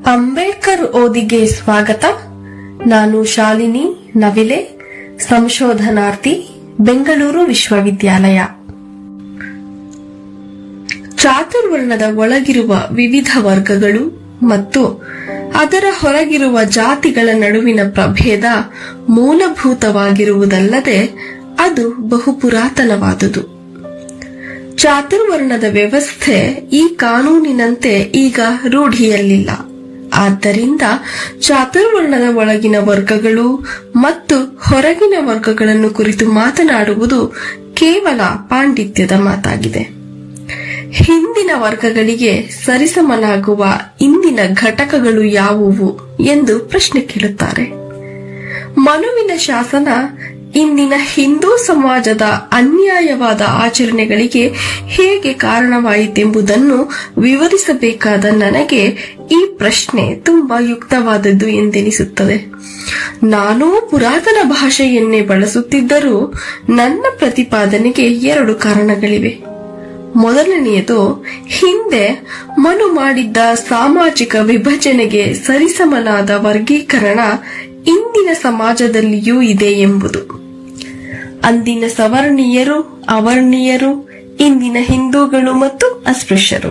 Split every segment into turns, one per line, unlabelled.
ಅಂಬೇಡ್ಕರ್ ಓದಿಗೆ ಸ್ವಾಗತ ನಾನು ಶಾಲಿನಿ ನವಿಲೆ ಸಂಶೋಧನಾರ್ಥಿ ಬೆಂಗಳೂರು ವಿಶ್ವವಿದ್ಯಾಲಯ ಚಾತುರ್ವರ್ಣದ ಒಳಗಿರುವ ವಿವಿಧ ವರ್ಗಗಳು ಮತ್ತು ಅದರ ಹೊರಗಿರುವ ಜಾತಿಗಳ ನಡುವಿನ ಪ್ರಭೇದ ಮೂಲಭೂತವಾಗಿರುವುದಲ್ಲದೆ ಅದು ಬಹು ಪುರಾತನವಾದುದು ಚಾತುರ್ವರ್ಣದ ವ್ಯವಸ್ಥೆ ಈ ಕಾನೂನಿನಂತೆ ಈಗ ರೂಢಿಯಲ್ಲಿಲ್ಲ ಆದ್ದರಿಂದ ಚಾತುರ್ವರ್ಣದ ಒಳಗಿನ ವರ್ಗಗಳು ಮತ್ತು ಹೊರಗಿನ ವರ್ಗಗಳನ್ನು ಕುರಿತು ಮಾತನಾಡುವುದು ಕೇವಲ ಪಾಂಡಿತ್ಯದ ಮಾತಾಗಿದೆ ಹಿಂದಿನ ವರ್ಗಗಳಿಗೆ ಸರಿಸಮನಾಗುವ ಇಂದಿನ ಘಟಕಗಳು ಯಾವುವು ಎಂದು ಪ್ರಶ್ನೆ ಕೇಳುತ್ತಾರೆ ಮನುವಿನ ಶಾಸನ ಇಂದಿನ ಹಿಂದೂ ಸಮಾಜದ ಅನ್ಯಾಯವಾದ ಆಚರಣೆಗಳಿಗೆ ಹೇಗೆ ಕಾರಣವಾಯಿತೆಂಬುದನ್ನು ವಿವರಿಸಬೇಕಾದ ನನಗೆ ಈ ಪ್ರಶ್ನೆ ತುಂಬಾ ಯುಕ್ತವಾದದ್ದು ಎಂದೆನಿಸುತ್ತದೆ ನಾನೂ ಪುರಾತನ ಭಾಷೆಯನ್ನೇ ಬಳಸುತ್ತಿದ್ದರೂ ನನ್ನ ಪ್ರತಿಪಾದನೆಗೆ ಎರಡು ಕಾರಣಗಳಿವೆ ಮೊದಲನೆಯದು ಹಿಂದೆ ಮನು ಮಾಡಿದ್ದ ಸಾಮಾಜಿಕ ವಿಭಜನೆಗೆ ಸರಿಸಮನಾದ ವರ್ಗೀಕರಣ ಇಂದಿನ ಸಮಾಜದಲ್ಲಿಯೂ ಇದೆ ಎಂಬುದು ಅಂದಿನ ಸವರ್ಣೀಯರು ಅವರ್ಣೀಯರು ಇಂದಿನ ಹಿಂದೂಗಳು ಮತ್ತು ಅಸ್ಪೃಶ್ಯರು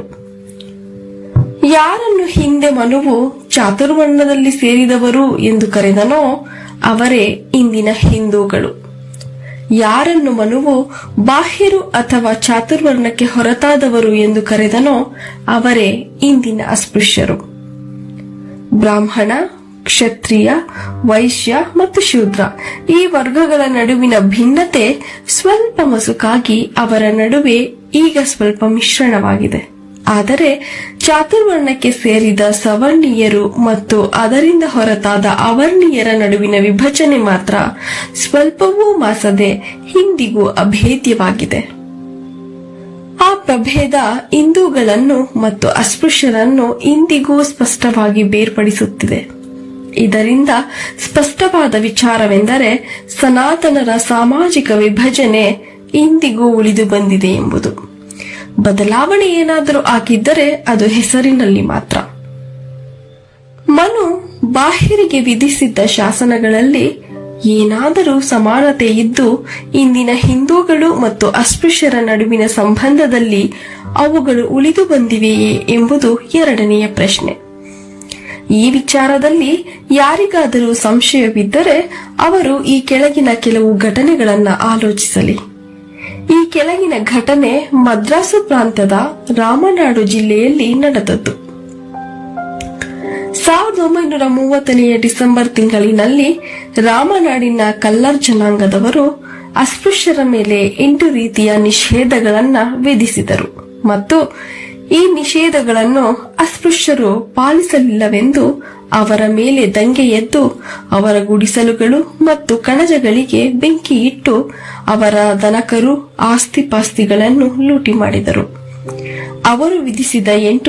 ಯಾರನ್ನು ಹಿಂದೆ ಮನುವು ಚಾತುರ್ವರ್ಣದಲ್ಲಿ ಸೇರಿದವರು ಎಂದು ಕರೆದನೋ ಅವರೇ ಇಂದಿನ ಹಿಂದೂಗಳು ಯಾರನ್ನು ಮನುವು ಬಾಹ್ಯರು ಅಥವಾ ಚಾತುರ್ವರ್ಣಕ್ಕೆ ಹೊರತಾದವರು ಎಂದು ಕರೆದನೋ ಅವರೇ ಇಂದಿನ ಅಸ್ಪೃಶ್ಯರು ಬ್ರಾಹ್ಮಣ ಕ್ಷತ್ರಿಯ ವೈಶ್ಯ ಮತ್ತು ಶೂದ್ರ ಈ ವರ್ಗಗಳ ನಡುವಿನ ಭಿನ್ನತೆ ಸ್ವಲ್ಪ ಮಸುಕಾಗಿ ಅವರ ನಡುವೆ ಈಗ ಸ್ವಲ್ಪ ಮಿಶ್ರಣವಾಗಿದೆ ಆದರೆ ಚಾತುರ್ವರ್ಣಕ್ಕೆ ಸೇರಿದ ಸವರ್ಣೀಯರು ಮತ್ತು ಅದರಿಂದ ಹೊರತಾದ ಅವರ್ಣೀಯರ ನಡುವಿನ ವಿಭಜನೆ ಮಾತ್ರ ಸ್ವಲ್ಪವೂ ಮಾಸದೆ ಇಂದಿಗೂ ಅಭೇದ್ಯವಾಗಿದೆ ಆ ಪ್ರಭೇದ ಹಿಂದೂಗಳನ್ನು ಮತ್ತು ಅಸ್ಪೃಶ್ಯರನ್ನು ಇಂದಿಗೂ ಸ್ಪಷ್ಟವಾಗಿ ಬೇರ್ಪಡಿಸುತ್ತಿದೆ ಇದರಿಂದ ಸ್ಪಷ್ಟವಾದ ವಿಚಾರವೆಂದರೆ ಸನಾತನರ ಸಾಮಾಜಿಕ ವಿಭಜನೆ ಇಂದಿಗೂ ಉಳಿದು ಬಂದಿದೆ ಎಂಬುದು ಬದಲಾವಣೆ ಏನಾದರೂ ಆಗಿದ್ದರೆ ಅದು ಹೆಸರಿನಲ್ಲಿ ಮಾತ್ರ ಮನು ಬಾಹ್ಯರಿಗೆ ವಿಧಿಸಿದ್ದ ಶಾಸನಗಳಲ್ಲಿ ಏನಾದರೂ ಸಮಾನತೆ ಇದ್ದು ಇಂದಿನ ಹಿಂದೂಗಳು ಮತ್ತು ಅಸ್ಪೃಶ್ಯರ ನಡುವಿನ ಸಂಬಂಧದಲ್ಲಿ ಅವುಗಳು ಉಳಿದು ಬಂದಿವೆಯೇ ಎಂಬುದು ಎರಡನೆಯ ಪ್ರಶ್ನೆ ಈ ವಿಚಾರದಲ್ಲಿ ಯಾರಿಗಾದರೂ ಸಂಶಯವಿದ್ದರೆ ಅವರು ಈ ಕೆಳಗಿನ ಕೆಲವು ಘಟನೆಗಳನ್ನ ಆಲೋಚಿಸಲಿ ಈ ಕೆಳಗಿನ ಘಟನೆ ಮದ್ರಾಸು ಪ್ರಾಂತ್ಯದ ರಾಮನಾಡು ಜಿಲ್ಲೆಯಲ್ಲಿ ನಡೆದದ್ದು ಸಾವಿರದ ಒಂಬೈನೂರ ಮೂವತ್ತನೆಯ ಡಿಸೆಂಬರ್ ತಿಂಗಳಿನಲ್ಲಿ ರಾಮನಾಡಿನ ಕಲ್ಲರ್ ಜನಾಂಗದವರು ಅಸ್ಪೃಶ್ಯರ ಮೇಲೆ ಎಂಟು ರೀತಿಯ ನಿಷೇಧಗಳನ್ನ ವಿಧಿಸಿದರು ಮತ್ತು ಈ ನಿಷೇಧಗಳನ್ನು ಅಸ್ಪೃಶ್ಯರು ಪಾಲಿಸಲಿಲ್ಲವೆಂದು ಅವರ ಮೇಲೆ ದಂಗೆ ಎದ್ದು ಅವರ ಗುಡಿಸಲುಗಳು ಮತ್ತು ಕಣಜಗಳಿಗೆ ಬೆಂಕಿ ಇಟ್ಟು ಅವರ ದನಕರು ಆಸ್ತಿಪಾಸ್ತಿಗಳನ್ನು ಲೂಟಿ ಮಾಡಿದರು ಅವರು ವಿಧಿಸಿದ ಎಂಟು